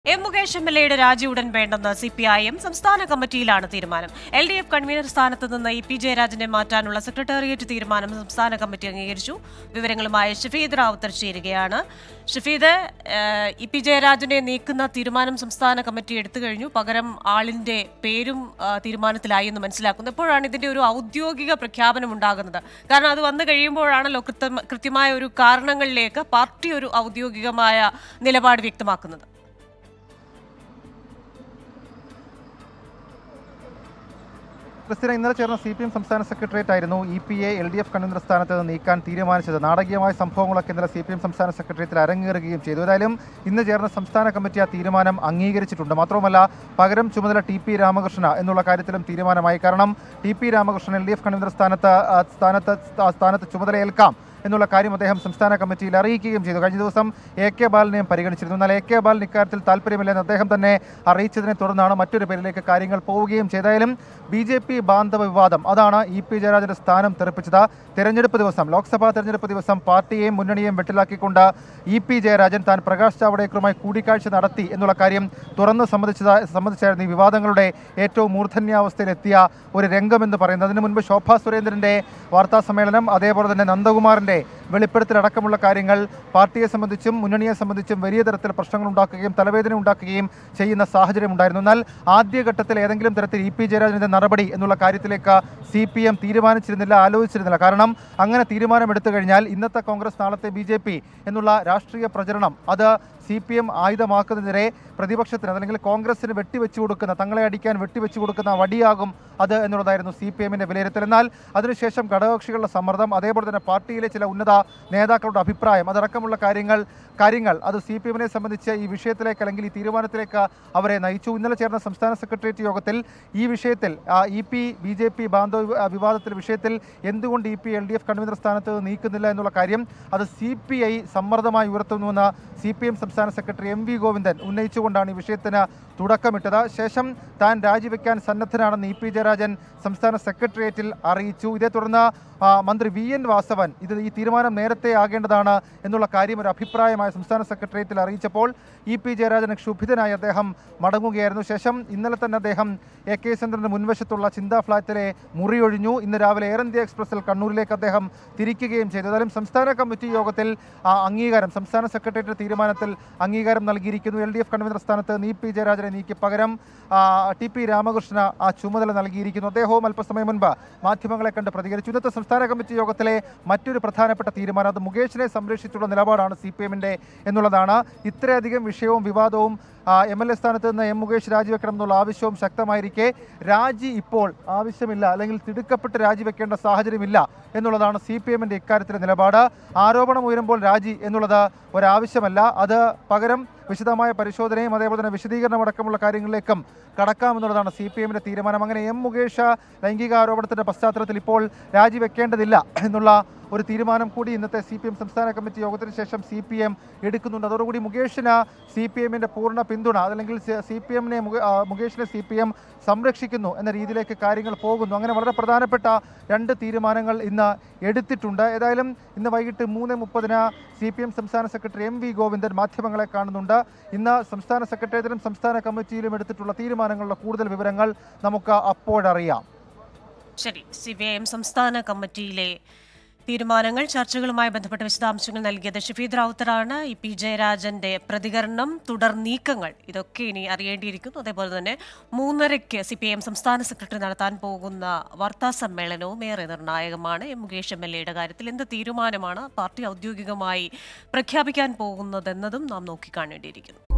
M Mukesh M L എയുടെ രാജി ഉടൻ വേണ്ടെന്ന് സി പി ഐ എം സംസ്ഥാന കമ്മിറ്റിയിലാണ് തീരുമാനം എൽ ഡി എഫ് കൺവീനർ സ്ഥാനത്ത് നിന്ന് ഇ പി ജയരാജനെ മാറ്റാനുള്ള സെക്രട്ടേറിയറ്റ് തീരുമാനം സംസ്ഥാന കമ്മിറ്റി അംഗീകരിച്ചു വിവരങ്ങളുമായി ഷഫീദ് റാവുത്തർ ചേരുകയാണ് ഷഫീദ് ഏഹ്, ഇ പി ജയരാജനെ നീക്കുന്ന തീരുമാനം സംസ്ഥാന കമ്മിറ്റി എടുത്തു കഴിഞ്ഞു പകരം ആളിന്റെ പേരും ആ, തീരുമാനത്തിലായി എന്ന് മനസ്സിലാക്കുന്നു എപ്പോഴാണ് ഇതിന്റെ ഒരു ഔദ്യോഗിക പ്രഖ്യാപനം ഉണ്ടാകുന്നത് കാരണം അത് വന്നു കഴിയുമ്പോഴാണല്ലോ കൃത്യം- കൃത്യമായ ഒരു കാരണങ്ങളിലേക്ക് പാർട്ടി ഒരു ഔദ്യോഗികമായ നിലപാട് വ്യക്തമാക്കുന്നത് ക്രിസ്ത്യന ഇന്നലെ ചേർന്ന സി പി എം സംസ്ഥാന സെക്രട്ടേറിയറ്റ് ആയിരുന്നു E P A L D F convener സ്ഥാനത്ത് നിന്ന് നീക്കാൻ തീരുമാനിച്ചത് നാടകീയമായ സംഭവങ്ങളൊക്കെ ഇന്നലെ സി പി എം സംസ്ഥാന സെക്രട്ടേറിയറ്റിൽ അരങ്ങേറുകയും ചെയ്തു ഏതായാലും ഇന്ന് ചേർന്ന സംസ്ഥാന കമ്മിറ്റി ആ തീരുമാനം അംഗീകരിച്ചിട്ടുണ്ട് മാത്രവുമല്ല പകരം ചുമതല ടി പി രാമകൃഷ്ണ എന്നുള്ള കാര്യത്തിലും തീരുമാനമായി കാരണം T P Ramakrishnan L D F convener സ്ഥാനത്ത് ആ, സ്ഥാനത്ത് ആ സ്ഥാനത്ത് ചുമതലയേൽക്കാം എന്നുള്ള കാര്യം അദ്ദേഹം സംസ്ഥാന കമ്മിറ്റിയിൽ അറിയിക്കുകയും ചെയ്തു കഴിഞ്ഞ ദിവസം എ കെ ബാലനെയും പരിഗണിച്ചിരുന്നു എന്നാൽ എ കെ ബാലൻ ഇക്കാര്യത്തിൽ താല്പര്യമില്ലെന്ന് അദ്ദേഹം തന്നെ അറിയിച്ചതിനെ തുടർന്നാണ് മറ്റൊരു പേരിലേക്ക് കാര്യങ്ങൾ പോവുകയും ചെയ്തായാലും ബി ജെ പി ബാന്ധവ വിവാദം അതാണ് ഇ പി ജയരാജന്റെ സ്ഥാനം തെറിപ്പിച്ചത് തെരഞ്ഞെടുപ്പ് ദിവസം ലോക്സഭാ തെരഞ്ഞെടുപ്പ് ദിവസം പാർട്ടിയെയും മുന്നണിയെയും വെട്ടിലാക്കിക്കൊണ്ട് ഇ പി ജയരാജൻ താൻ പ്രകാശ് ജാവ്ദേക്കറുമായി കൂടിക്കാഴ്ച നടത്തി എന്നുള്ള കാര്യം തുറന്നു സമ്മതിച്ചത് സംബന്ധിച്ചായിരുന്നു ഈ വിവാദങ്ങളുടെ ഏറ്റവും മൂർധന്യാവസ്ഥയിലെത്തിയ ഒരു രംഗമെന്ന് പറയുന്നത് അതിനു മുൻപ് ശോഭാ സുരേന്ദ്രന്റെ വാർത്താ സമ്മേളനം അതേപോലെ തന്നെ നന്ദകുമാറിന്റെ വെളിപ്പെടുത്തലടക്കമുള്ള കാര്യങ്ങൾ പാർട്ടിയെ സംബന്ധിച്ചും മുന്നണിയെ സംബന്ധിച്ചും വലിയ തരത്തിൽ പ്രശ്നങ്ങൾ ഉണ്ടാക്കുകയും തലവേദന ഉണ്ടാക്കുകയും ചെയ്യുന്ന സാഹചര്യം ഉണ്ടായിരുന്നു എന്നാൽ ആദ്യഘട്ടത്തിൽ ഏതെങ്കിലും തരത്തിൽ ഇ പി ജയരാജന്റെ നടപടി എന്നുള്ള കാര്യത്തിലേക്ക് സി പി എം തീരുമാനിച്ചിരുന്നില്ല ആലോചിച്ചിരുന്നില്ല കാരണം അങ്ങനെ തീരുമാനമെടുത്തു കഴിഞ്ഞാൽ ഇന്നത്തെ കോൺഗ്രസ് നാളത്തെ ബി ജെ പി എന്നുള്ള രാഷ്ട്രീയ പ്രചരണം അത് സി പി എം ആയുധമാക്കുന്നതിനെതിരെ പ്രതിപക്ഷത്തിന് അല്ലെങ്കിൽ കോൺഗ്രസിന് വെട്ടിവെച്ചു കൊടുക്കുന്ന തങ്ങളെ അടിക്കാൻ വെട്ടിവെച്ചു കൊടുക്കുന്ന വടിയാകും അത് എന്നുള്ളതായിരുന്നു സി പി എമ്മിന്റെ വിലയിരുത്തൽ എന്നാൽ അതിനുശേഷം ഘടകകക്ഷികളുടെ സമ്മർദ്ദം അതേപോലെ തന്നെ പാർട്ടിയിലെ ചില ഉന്നത നേതാക്കളുടെ അഭിപ്രായം അതടക്കമുള്ള കാര്യങ്ങൾ കാര്യങ്ങൾ അത് സി പി എമ്മിനെ സംബന്ധിച്ച് ഈ വിഷയത്തിലേക്ക് അല്ലെങ്കിൽ ഈ തീരുമാനത്തിലേക്ക് അവരെ നയിച്ചു ഇന്നലെ ചേർന്ന സംസ്ഥാന സെക്രട്ടേറിയറ്റ് യോഗത്തിൽ ഈ വിഷയത്തിൽ E P B J P ബാന്ധവ വിവ- വിവാദത്തിൽ വിഷയത്തിൽ എന്തുകൊണ്ട് E P L D F convener സ്ഥാനത്ത് നിന്ന് നീക്കുന്നില്ല എന്നുള്ള കാര്യം അത് സി പി ഐ സമ്മർദ്ദമായി ഉയർത്തുന്നുവെന്ന് സി പി എം സംസ്ഥാന സെക്രട്ടറി എം വി ഗോവിന്ദൻ ഉന്നയിച്ചുകൊണ്ടാണ് ഈ വിഷയത്തിന് തുടക്കമിട്ടത് ശേഷം താൻ രാജിവെക്കാൻ സന്നദ്ധനാണെന്ന് ഇ പി ജയരാജൻ സംസ്ഥാന സെക്രട്ടേറിയറ്റിൽ അറിയിച്ചു ഇതേ തുടർന്ന് ആ, മന്ത്രി വി എൻ വാസവൻ ഇത് ഈ തീരുമാനം നേരത്തെ ആകേണ്ടതാണ് എന്നുള്ള കാര്യം ഒരു അഭിപ്രായമായി സംസ്ഥാന സെക്രട്ടേറിയറ്റിൽ അറിയിച്ചപ്പോൾ ഇ പി ജയരാജൻ ക്ഷുഭിതനായി അദ്ദേഹം മടങ്ങുകയായിരുന്നു ശേഷം ഇന്നലെ തന്നെ അദ്ദേഹം എ കെ ചന്ദ്രന്റെ മുൻവശത്തുള്ള ചിന്താ ഫ്ളാറ്റിലെ മുറിയൊഴിഞ്ഞു ഇന്ന് രാവിലെ എയർ ഇന്ത്യ എക്സ്പ്രസിൽ കണ്ണൂരിലേക്ക് അദ്ദേഹം തിരിക്കുകയും ചെയ്തു ഏതായാലും സംസ്ഥാന കമ്മിറ്റി യോഗത്തിൽ ആ, അംഗീകാരം സംസ്ഥാന സെക്രട്ടേറിയറ്റ് തീരുമാനത്തിൽ അംഗീകാരം നൽകിയിരിക്കുന്നു എൽ ഡി എഫ് കൺവീനർ സ്ഥാനത്ത് നീ പി ജയരാജനെ നീക്കി പകരം ആ, ടി പി രാമകൃഷ്ണ ആ ചുമതല നൽകിയിരിക്കുന്നു അദ്ദേഹവും അല്പസമയം മുൻപ് മാധ്യമങ്ങളെ കണ്ട് പ്രതികരിച്ചു ഇന്നത്തെ സംസ്ഥാന കമ്മിറ്റി യോഗത്തിലെ മറ്റൊരു പ്രധാനപ്പെട്ട തീരുമാനം അത് മുകേഷിനെ സംരക്ഷിച്ചുള്ള നിലപാടാണ് സി പി എമ്മിൻ്റെ എന്നുള്ളതാണ് ഇത്രയധികം വിഷയവും വിവാദവും എം എൽ എ സ്ഥാനത്ത് നിന്ന് എം മുകേഷ് രാജിവെക്കണം എന്നുള്ള ആവശ്യവും ശക്തമായിരിക്കെ രാജി ഇപ്പോൾ ആവശ്യമില്ല അല്ലെങ്കിൽ തിടുക്കപ്പെട്ട് രാജിവെക്കേണ്ട സാഹചര്യമില്ല എന്നുള്ളതാണ് സി പി എമ്മിൻ്റെ ഇക്കാര്യത്തിലെ നിലപാട് ആരോപണം ഉയരുമ്പോൾ രാജി എന്നുള്ളത് ഒരാവശ്യമല്ല അത് പകരം വിശദമായ പരിശോധനയും അതേപോലെ തന്നെ വിശദീകരണം അടക്കമുള്ള കാര്യങ്ങളിലേക്കും കടക്കാമെന്നുള്ളതാണ് സി പി എമ്മിൻ്റെ തീരുമാനം അങ്ങനെ എം മുകേഷ് ലൈംഗിക ആരോപണത്തിൻ്റെ പശ്ചാത്തലത്തിൽ ഇപ്പോൾ രാജിവെക്കേണ്ടതില്ല എന്നുള്ള ഒരു തീരുമാനം കൂടി ഇന്നത്തെ സി പി എം സംസ്ഥാന കമ്മിറ്റി യോഗത്തിന് ശേഷം സി പി എം എടുക്കുന്നുണ്ട് അതോടുകൂടി മുകേഷിന് സി പി എമ്മിൻ്റെ പൂർണ്ണ പിന്തുണ അതല്ലെങ്കിൽ സി പി എമ്മിനെ മുകേഷിനെ സി പി എം സംരക്ഷിക്കുന്നു എന്ന രീതിയിലേക്ക് കാര്യങ്ങൾ പോകുന്നു അങ്ങനെ വളരെ പ്രധാനപ്പെട്ട രണ്ട് തീരുമാനങ്ങൾ ഇന്ന് എടുത്തിട്ടുണ്ട് ഏതായാലും ഇന്ന് വൈകിട്ട് മൂന്ന് മുപ്പതിന് സി പി എം സംസ്ഥാന സെക്രട്ടറി എം വി ഗോവിന്ദൻ മാധ്യമങ്ങളെ കാണുന്നുണ്ട് ഇന്ന് സംസ്ഥാന സെക്രട്ടേറിയറ്റിലും സംസ്ഥാന കമ്മിറ്റിയിലും എടുത്തിട്ടുള്ള തീരുമാനങ്ങളുടെ കൂടുതൽ വിവരങ്ങൾ നമുക്ക് അപ്പോഴറിയാം ശരി സി പി ഐ എം സംസ്ഥാന കമ്മിറ്റിയിലെ തീരുമാനങ്ങൾ ചർച്ചകളുമായി ബന്ധപ്പെട്ട വിശദാംശങ്ങൾ നൽകിയത് ഷഫീദ് റാവുത്തറാണ് ഇ പി ജയരാജന്റെ പ്രതികരണം തുടർ നീക്കങ്ങൾ ഇതൊക്കെ ഇനി അറിയേണ്ടിയിരിക്കുന്നു അതേപോലെ തന്നെ മൂന്നരയ്ക്ക് സി പി ഐ എം സംസ്ഥാന സെക്രട്ടറി നടത്താൻ പോകുന്ന വാർത്താ സമ്മേളനവും ഏറെ നിർണായകമാണ് എം മുകേഷ് എം എൽ എയുടെ കാര്യത്തിൽ എന്ത് തീരുമാനമാണ് പാർട്ടി ഔദ്യോഗികമായി പ്രഖ്യാപിക്കാൻ പോകുന്നതെന്നതും നാം നോക്കിക്കാണേണ്ടിയിരിക്കുന്നു